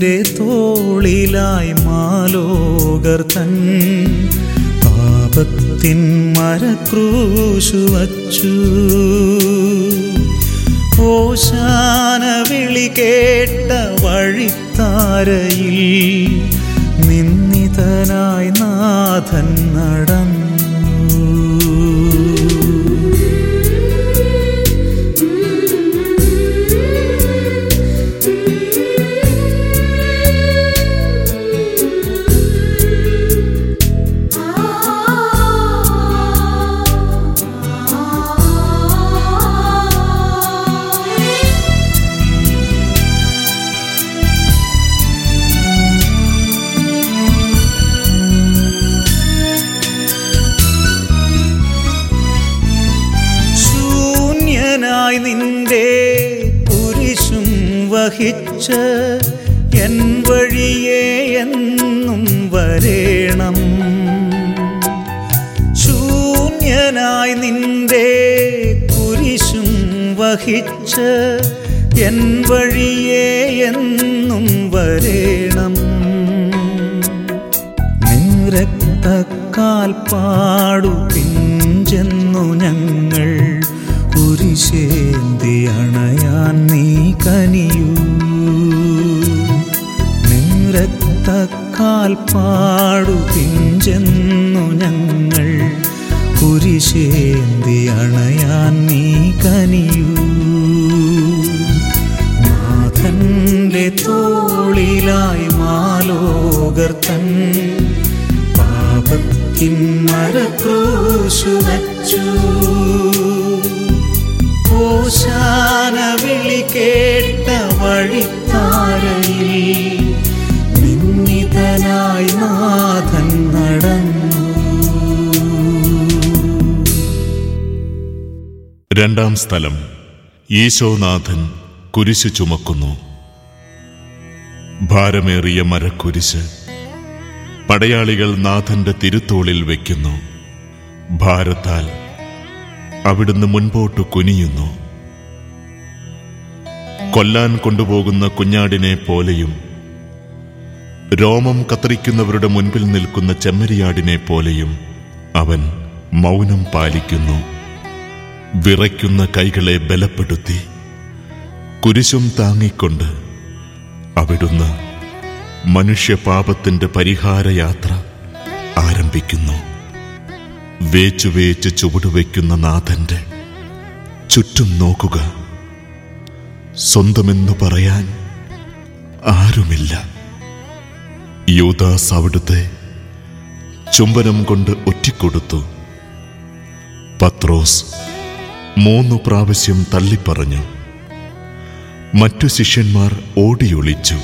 നാഥന്റെ തോളിലായി മാലോകർ തൻ പാപത്തിൻ മരക്രൂശു വച്ചു ഓശാന വിളി കേട്ട വഴിത്താരയിൽ നിന്നിതനായി നാഥൻ നടന്നു ശൂന്യനായി നിന്റെ കുരിശും വഹിച്ച് എൻ വഴിയെ എന്നും വരേണം ശൂന്യനായി നിന്റെ കുരിശും വഹിച്ച് എൻ വഴിയെ എന്നും വരേണം നിരക്തക്കാൽ പാടു പിഞ്ചെന്നു ഞങ്ങൾ കുരിശേന്തി അണയാൻ നീ കനിയൂ നിരക്തക്കാൽ പാടു പിഞ്ചെന്നു ഞങ്ങൾ കുരിശേന്തി അണയാൻ നീ കനിയൂ നാഥന്റെ തോളിലായി മാലോകർ തൻ പാപത്തിൻ മരക്രൂശു വച്ചു ഓശാന വിളി കേട്ട വഴിത്താരയിൽ നിന്നിതനായി നാഥൻ നടന്നു രണ്ടാം സ്ഥലം ഈശോനാഥൻ കുരിശു ചുമക്കുന്നു ഭാരമേറിയ മരക്കുരിശ് പടയാളികൾ നാഥന്റെ തിരുത്തോളിൽ വയ്ക്കുന്നു ഭാരത്താൽ അവിടുന്ന് മുൻപോട്ട് കുനിയുന്നു കൊല്ലാൻ കൊണ്ടുപോകുന്ന കുഞ്ഞാടിനെ പോലെയും രോമം കത്തറിക്കുന്നവരുടെ മുൻപിൽ നിൽക്കുന്ന ചെമ്മരിയാടിനെ പോലെയും അവൻ മൗനം പാലിക്കുന്നു വിറയ്ക്കുന്ന കൈകളെ ബലപ്പെടുത്തി കുരിശും താങ്ങിക്കൊണ്ട് അവിടുന്ന് മനുഷ്യപാപത്തിന്റെ പരിഹാരയാത്ര ആരംഭിക്കുന്നു വേച്ചു വേച്ച് ചുവടുവെക്കുന്ന നാഥന്റെ ചുറ്റും നോക്കുക സ്വന്തമെന്നു പറയാൻ ആരുമില്ല യൂദാസ് അവിടുത്തെ ചുംബനം കൊണ്ട് ഒറ്റിക്കൊടുത്തു പത്രോസ് മൂന്നു പ്രാവശ്യം തള്ളിപ്പറഞ്ഞു മറ്റു ശിഷ്യന്മാർ ഓടിയൊളിച്ചു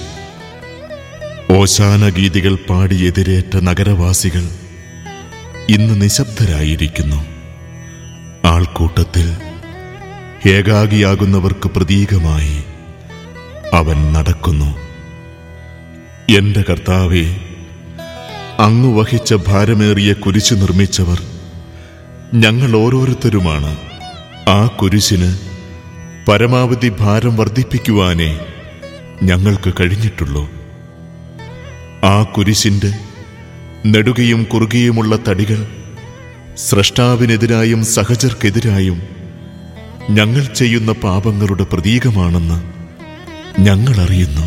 ഓശാന ഗീതികൾ പാടി എതിരേറ്റ നഗരവാസികൾ ഇന്ന് നിശബ്ദരായിരിക്കുന്നു ആൾക്കൂട്ടത്തിൽ ഏകാഗിയാകുന്നവർക്ക് പ്രതീകമായി അവൻ നടക്കുന്നു എന്റെ കർത്താവെ അങ്ങ് വഹിച്ച ഭാരമേറിയ കുരിശു നിർമ്മിച്ചവർ ഞങ്ങൾ ഓരോരുത്തരുമാണ് ആ കുരിശിന് പരമാവധി ഭാരം വർദ്ധിപ്പിക്കുവാനേ ഞങ്ങൾക്ക് കഴിഞ്ഞിട്ടുള്ളൂ ആ കുരിശിന്റെ നെടുകയും കുറുകിയുമുള്ള തടികൾ സ്രഷ്ടാവിനെതിരായും സഹജർക്കെതിരായും ഞങ്ങൾ ചെയ്യുന്ന പാപങ്ങളുടെ പ്രതീകമാണെന്ന് ഞങ്ങൾ അറിയുന്നു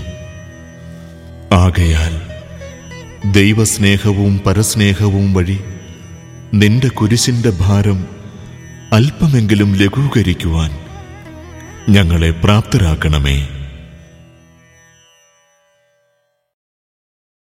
ആകയാൽ ദൈവസ്നേഹവും പരസ്നേഹവും വഴി നിന്റെ കുരിശിന്റെ ഭാരം അല്പമെങ്കിലും ലഘൂകരിക്കുവാൻ ഞങ്ങളെ പ്രാപ്തരാക്കണമേ